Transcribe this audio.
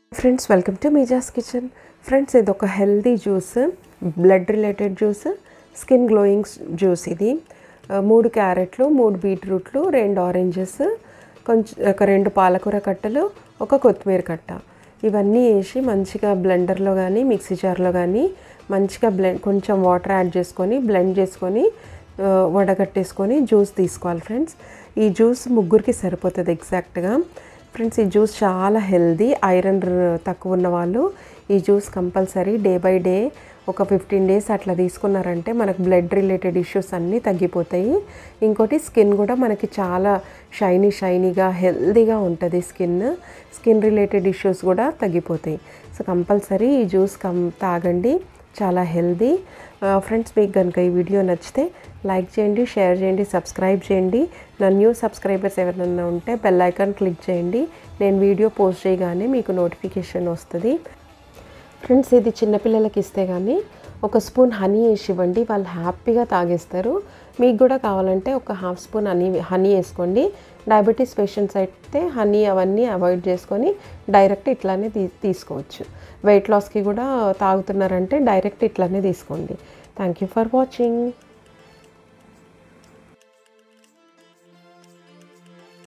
friends welcome to Meeja's kitchen friends ఇది ఒక healthy juice blood related juice skin glowing juice ఇది ఆ, మూడు క్యారెట్లు మూడు బీట్రూట్లు రెండు ఆరెంజెస్ కొంచెం ఒక రెండు పాలకూర కట్టలు ఒక కొత్తిమీర కట్ట ఇవన్నీ వేసి మంచిగా బ్లెండర్లో కానీ మిక్సీ జార్లో కానీ మంచిగా బ్లెండ్ కొంచెం వాటర్ యాడ్ చేసుకొని బ్లెండ్ చేసుకొని ఆ, వడగట్టేసుకొని జ్యూస్ తీసుకోవాలి ఫ్రెండ్స్ ఈ జ్యూస్ ముగ్గురికి సరిపోతుంది ఎగ్జాక్ట్గా ఫ్రెండ్స్ ఈ జ్యూస్ చాలా హెల్దీ ఐరన్ తక్కువ ఉన్న వాళ్ళు ఈ juice compulsory day by day ఒక ఫిఫ్టీన్ డేస్ అట్లా తీసుకున్నారంటే మనకు బ్లడ్ రిలేటెడ్ ఇష్యూస్ అన్నీ తగ్గిపోతాయి ఇంకోటి స్కిన్ కూడా మనకి చాలా షైనీ షైనీగా హెల్దీగా ఉంటుంది స్కిన్ స్కిన్ రిలేటెడ్ ఇష్యూస్ కూడా తగ్గిపోతాయి సో కంపల్సరీ ఈ జ్యూస్ కం తాగండి చాలా హెల్దీ ఫ్రెండ్స్ మీకు కనుక ఈ వీడియో నచ్చితే లైక్ చేయండి షేర్ చేయండి సబ్స్క్రైబ్ చేయండి నా న్యూ సబ్స్క్రైబర్స్ ఎవరైనా ఉంటే బెల్ ఐకాన్ క్లిక్ చేయండి నేను వీడియో పోస్ట్ చేయగానే మీకు నోటిఫికేషన్ వస్తుంది ఫ్రెండ్స్ ఇది చిన్నపిల్లలకి ఇస్తే కానీ ఒక స్పూన్ హనీ వేసి ఇవ్వండి వాళ్ళు హ్యాపీగా తాగేస్తారు మీకు కూడా కావాలంటే ఒక హాఫ్ స్పూన్ హనీ హనీ వేసుకోండి డయాబెటీస్ పేషెంట్స్ అయితే హనీ అవన్నీ అవాయిడ్ చేసుకొని డైరెక్ట్ ఇట్లానే తీ తీసుకోవచ్చు వెయిట్ లాస్కి కూడా తాగుతున్నారంటే డైరెక్ట్ ఇట్లానే తీసుకోండి థ్యాంక్ యూ ఫర్ వాచింగ్